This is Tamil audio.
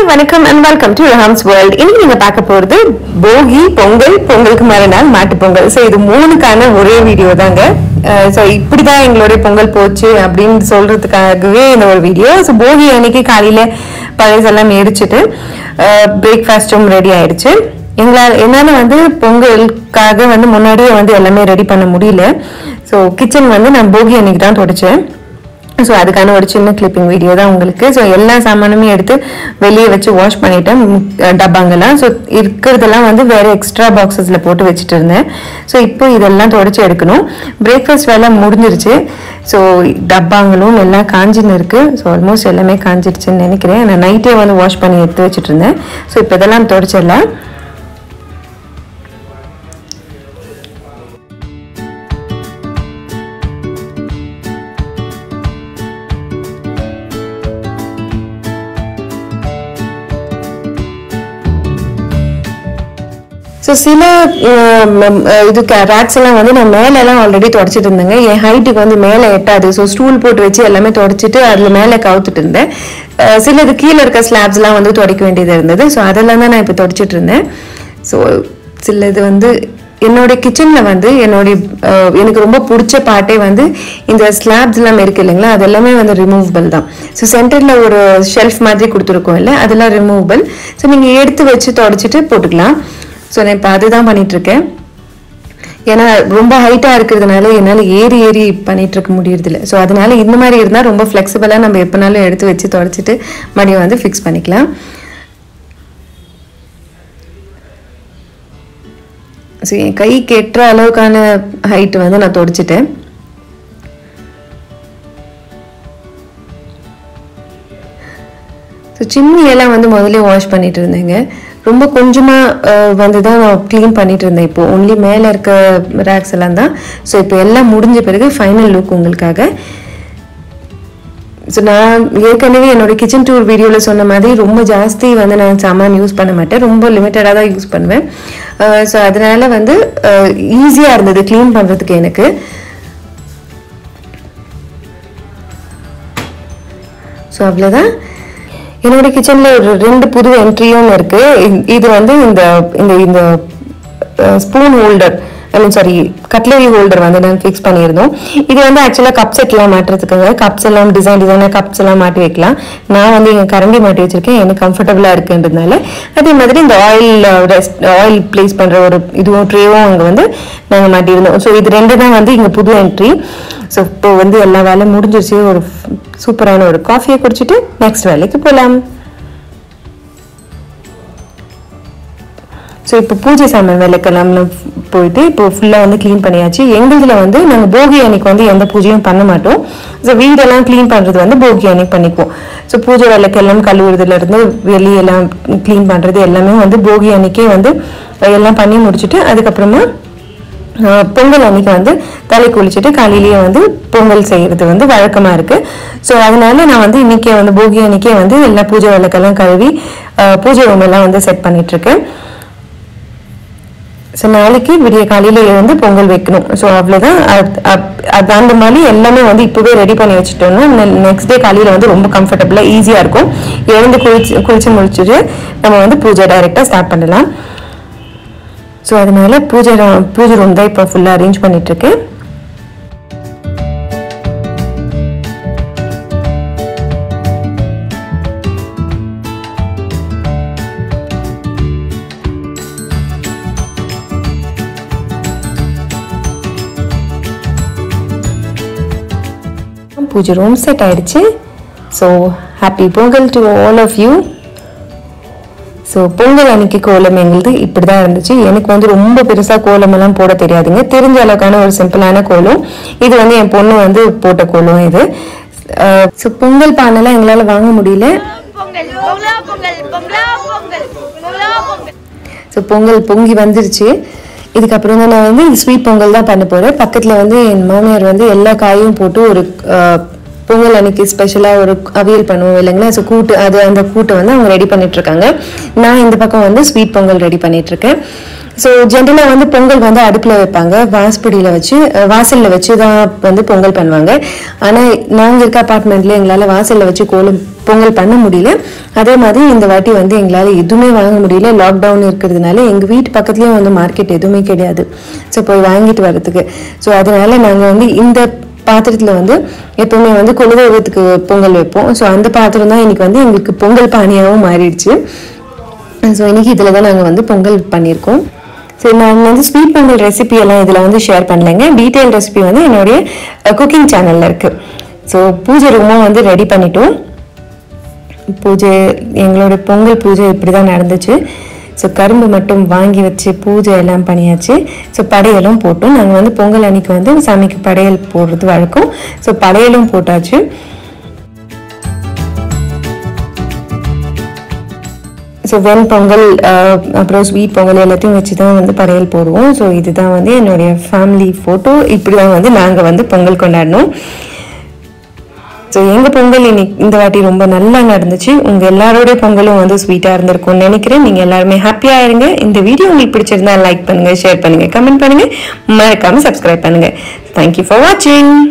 வணக்கம் and welcome to Raham's world இன்னைக்கு நீங்க பார்க்க போறது போகி பொங்கல் பொங்கலுக்கு மறுநாள் மாட்டு பொங்கல் ஸோ இது மூணுக்கான ஒரே வீடியோ தாங்க ஸோ இப்படிதான் எங்களுடைய பொங்கல் போச்சு அப்படின்னு சொல்றதுக்காகவே இந்த ஒரு வீடியோ ஸோ போகி அன்னைக்கு காலையில பழசெல்லாம் எரிச்சிட்டு பிரேக்ஃபாஸ்டும் ரெடி ஆயிடுச்சு எங்களால் என்னால வந்து பொங்கலுக்காக வந்து முன்னாடியே வந்து எல்லாமே ரெடி பண்ண முடியல ஸோ கிச்சன் வந்து நான் போகி அன்னைக்கு தான் தொடச்சேன் ஸோ அதுக்கான ஒரு சின்ன கிளிப்பிங் வீடியோ தான் உங்களுக்கு ஸோ எல்லா சாமானுமே எடுத்து வெளியே வச்சு வாஷ் பண்ணிட்டேன் ம், டப்பாங்கெல்லாம் ஸோ இருக்கிறதெல்லாம் வந்து வேற எக்ஸ்ட்ரா பாக்ஸஸில் போட்டு வச்சுட்டு இருந்தேன் ஸோ இப்போ இதெல்லாம் தொடச்சி எடுக்கணும் பிரேக்ஃபாஸ்ட் வேலை முடிஞ்சிருச்சு ஸோ டப்பாங்களும் எல்லாம் காஞ்சின்னு இருக்கு ஸோ ஆல்மோஸ்ட் எல்லாமே காஞ்சிடுச்சுன்னு நினைக்கிறேன் நான் நைட்டே வந்து வாஷ் பண்ணி எடுத்து வச்சுட்டு இருந்தேன் ஸோ இப்போ இதெல்லாம் தொடச்சிடலாம் ஸோ சில அஹ், ம், அஹ், இது ரேக்ஸ் எல்லாம் வந்து நான் மேல எல்லாம் ஆல்ரெடி தொடச்சிட்டு இருந்தேங்க என் ஹைட்டுக்கு வந்து மேலே எட்டாது ஸோ ஸ்டூல் போட்டு வச்சு எல்லாமே தொடச்சிட்டு அதில் மேலே கவுத்துட்டு இருந்தேன் அஹ், சில இது கீழே இருக்க ஸ்லாப்ஸ்லாம் வந்து துடைக்க வேண்டியது இருந்தது ஸோ அதெல்லாம் தான் நான் இப்போ தொடச்சிட்டு இருந்தேன் ஸோ சில இது வந்து என்னோட கிச்சனில் வந்து என்னுடைய அஹ், எனக்கு ரொம்ப பிடிச்ச பாட்டே வந்து இந்த ஸ்லாப்ஸ் எல்லாம் இருக்கு இல்லைங்களா அது எல்லாமே வந்து ரிமூவபிள் தான் ஸோ சென்டரில் ஒரு ஷெல்ஃப் மாதிரி கொடுத்துருக்கோம் இல்லை அதெல்லாம் ரிமூவபிள் ஸோ நீங்கள் எடுத்து வச்சு தொடச்சிட்டு போட்டுக்கலாம் ஸோ நான் இப்போ அதுதான் பண்ணிட்டு இருக்கேன் ஏன்னா ரொம்ப ஹைட்டாக இருக்கிறதுனால என்னால் ஏறி ஏறி பண்ணிட்டு இருக்க முடியறதில்ல ஸோ அதனால இந்த மாதிரி இருந்தால் ரொம்ப ஃப்ளெக்சிபிளாக நம்ம எப்போனாலும் எடுத்து வச்சு தொடச்சிட்டு மறுபடியும் வந்து ஃபிக்ஸ் பண்ணிக்கலாம் ஸோ என் கை கெட்டுற அளவுக்கான ஹைட் வந்து நான் தொடச்சிட்டேன் ஸோ சிம்னியெல்லாம் வந்து முதல்ல வாஷ் பண்ணிட்டு இருந்தேங்க ரொம்ப கொஞ்சமாக வந்து தான் நான் க்ளீன் பண்ணிட்டு இருந்தேன் இப்போ ஒன்லி மேலே இருக்க ரேக்ஸ் எல்லாம் தான் ஸோ இப்போ எல்லாம் முடிஞ்ச பிறகு ஃபைனல் லுக் உங்களுக்காக ஸோ நான் ஏற்கனவே என்னோட கிச்சன் டூர் வீடியோவில் சொன்ன மாதிரி ரொம்ப ஜாஸ்தி வந்து நான் சாமான் யூஸ் பண்ண மாட்டேன் ரொம்ப லிமிட்டடாக தான் யூஸ் பண்ணுவேன் ஸோ அதனால வந்து ஈஸியாக இருந்தது க்ளீன் பண்ணுறதுக்கு எனக்கு ஸோ அவ்வளோதான் என்னோட கிச்சனில் ஒரு ரெண்டு புது என்ட்ரியும் இருக்கு இ- இது வந்து இந்த இந்த இந்த spoon holder I mean sorry cutlery holder வந்து நான் ஃபிக்ஸ் பண்ணியிருந்தோம் இது வந்து ஆக்சுவலாக கப் செட்லாம் மாட்டுறதுக்குங்க கப்ஸ் எல்லாம் டிசைன் டிசைனாக கப்ஸ் எல்லாம் மாட்டி வைக்கலாம் நான் வந்து இங்கே கரண்டி மாட்டி வச்சிருக்கேன் எனக்கு கம்ஃபர்டபுளாக இருக்குன்றதுனால அதே மாதிரி இந்த ஆயில் ரெஸ்ட் ஆயில் ப்ளேஸ் பண்ணுற ஒரு இதுவும் ட்ரேவும் அங்கே வந்து நாங்கள் மாட்டியிருந்தோம் ஸோ இது ரெண்டு தான் வந்து இங்கே புது என்ட்ரி ஸோ இப்போ வந்து எல்லா வேலையும் முடிஞ்சிருச்சு ஒரு சூப்பரான ஒரு காஃபியை குடிச்சிட்டு நெக்ஸ்ட் வேலைக்கு போகலாம் ஸோ இப்போ பூஜை சாமான் விளக்கலாம்னு போயிட்டு இப்போ ஃபுல்லாக வந்து க்ளீன் பண்ணியாச்சு எங்களுதுல வந்து நாங்கள் போகி அன்னைக்கு வந்து எந்த பூஜையும் பண்ண மாட்டோம் ஸோ வீடெல்லாம் க்ளீன் பண்ணுறது வந்து போகி அன்னைக்கு பண்ணிக்குவோம் ஸோ பூஜை விளக்கெல்லாம் கழுவுறதுல இருந்து வெளியெல்லாம் க்ளீன் பண்ணுறது எல்லாமே வந்து போகி அன்னைக்கே வந்து எல்லாம் பண்ணி முடிச்சுட்டு அதுக்கப்புறமா ஆஹ் பொங்கல் அன்னைக்கு வந்து தலை குளிச்சுட்டு காலையிலேயே வந்து பொங்கல் செய்யறது வந்து வழக்கமா இருக்கு ஸோ அதனால நான் வந்து இன்னைக்கே வந்து போகி அன்னைக்கே வந்து எல்லா பூஜை விளக்கெல்லாம் கழுவி ஆஹ் பூஜை ரூம் எல்லாம் வந்து செட் பண்ணிட்டு இருக்கேன் ஸோ நாளைக்கு விடிய காலையில எழுந்து பொங்கல் வைக்கணும் ஸோ அவ்வளோதான் அது- அப்- அது அந்த மாதிரி எல்லாமே வந்து இப்போவே ரெடி பண்ணி வச்சுட்டோம்னா நெக்ஸ்ட் டே காலையில வந்து ரொம்ப கம்ஃபர்டபுளாக ஈஸியாக இருக்கும் எழுந்து குளிச்சு குளிச்சு முடிச்சுட்டு நம்ம வந்து பூஜை டைரெக்டாக ஸ்டார்ட் பண்ணலாம் ஸோ அதனால பூஜை ரூ- பூஜை ரூம் தான் இப்போ ஃபுல்லாக அரேஞ்ச் பண்ணிட்டு இருக்கேன் பூஜை ரூம் செட் ஆயிடுச்சு so happy Pongal to all of you so Pongal அன்னைக்கு கோலம் எங்களுது இப்படி தான் இருந்துச்சு எனக்கு வந்து ரொம்ப பெருசாக கோலம் எல்லாம் போட தெரியாதுங்க தெரிஞ்ச அளவுக்கான ஒரு சிம்பிளான கோலம் இது வந்து என் பொண்ணு வந்து போட்ட கோலம் இது ஸோ பொங்கல் பானைலாம் எங்களால் வாங்க முடியல பொங்கல் பொங்கலா பொங்கல் பொங்கலா பொங்கல் பொங்கலா பொங்கல் ஸோ பொங்கல் பொங்கி வந்துருச்சு இதுக்கப்புறம் தான் நான் வந்து ஸ்வீட் பொங்கல் தான் பண்ண போகிறேன் பக்கத்தில் வந்து என் மாமியார் வந்து எல்லா காயும் போட்டு ஒரு அஹ், பொங்கல் அன்னைக்கு ஸ்பெஷலாக ஒரு அவியல் பண்ணுவோம் இல்லைங்களா ஸோ கூட்டு அது அந்த கூட்டை வந்து அவங்க ரெடி பண்ணிட்டு இருக்காங்க நான் இந்த பக்கம் வந்து ஸ்வீட் பொங்கல் ரெடி பண்ணிட்டு இருக்கேன் ஸோ ஜென்ரலாக வந்து பொங்கல் வந்து அடுப்பில் வைப்பாங்க வாசப்படியில் வச்சு அஹ், வாசல்ல வச்சு தான் வந்து பொங்கல் பண்ணுவாங்க ஆனால் நாங்கள் இருக்க அப்பார்ட்மெண்ட்ல எங்களால் வாசல்ல வச்சு கோலம் பொங்கல் பண்ண முடியல அதே மாதிரி இந்த வாட்டி வந்து எங்களால் எதுவுமே வாங்க முடியல லாக்டவுன் இருக்கிறதுனால எங்கள் வீட்டு பக்கத்துலேயும் வந்து மார்க்கெட் எதுவுமே கிடையாது ஸோ போய் வாங்கிட்டு வர்றதுக்கு ஸோ அதனால நாங்கள் வந்து இந்த பாத்திரத்தில் வந்து எப்பவுமே வந்து குலதெய்வத்துக்கு பொங்கல் வைப்போம் ஸோ அந்த பாத்திரம் தான் இன்னைக்கு வந்து எங்களுக்கு பொங்கல் பானையாகவும் மாறிடுச்சு ஸோ இன்னைக்கு இதில் தான் நாங்கள் வந்து பொங்கல் பண்ணியிருக்கோம் ஸோ நான் வந்து ஸ்வீட் பொங்கல் ரெசிபி எல்லாம் இதில் வந்து ஷேர் பண்ணலைங்க டீட்டெயில் ரெசிபி வந்து என்னுடைய குக்கிங் சேனலில் இருக்குது ஸோ பூஜை ரூமும் வந்து ரெடி பண்ணிட்டோம் பூஜை எங்களோட பொங்கல் பூஜை இப்படி தான் நடந்துச்சு ஸோ கரும்பு மட்டும் வாங்கி வச்சு பூஜை எல்லாம் பண்ணியாச்சு ஸோ படையலும் போட்டோம் நாங்கள் வந்து பொங்கல் அன்னைக்கு வந்து சாமிக்கு படையல் போடுறது வழக்கம் ஸோ படையலும் போட்டாச்சு ஸோ வெண் பொங்கல் அஹ், அப்புறம் ஸ்வீட் பொங்கல் எல்லாத்தையும் வச்சு தான் வந்து படையல் போடுவோம் ஸோ இதுதான் வந்து என்னுடைய ஃபேமிலி ஃபோட்டோ இப்படி தான் வந்து நாங்கள் வந்து பொங்கல் கொண்டாடினோம் ஸோ எங்கள் பொங்கல் இன்னைக்கு இந்த வாட்டி ரொம்ப நல்லா நடந்துச்சு உங்கள் எல்லாரோட பொங்கலும் வந்து ஸ்வீட்டாக இருந்திருக்கும்னு நினைக்கிறேன் நீங்கள் எல்லாருமே ஹாப்பியாக இருங்க இந்த வீடியோ உங்களுக்கு பிடிச்சிருந்தா லைக் பண்ணுங்கள் ஷேர் பண்ணுங்கள் கமெண்ட் பண்ணுங்கள் மறக்காமல் சப்ஸ்கிரைப் பண்ணுங்கள் தேங்க்யூ ஃபார் வாட்சிங்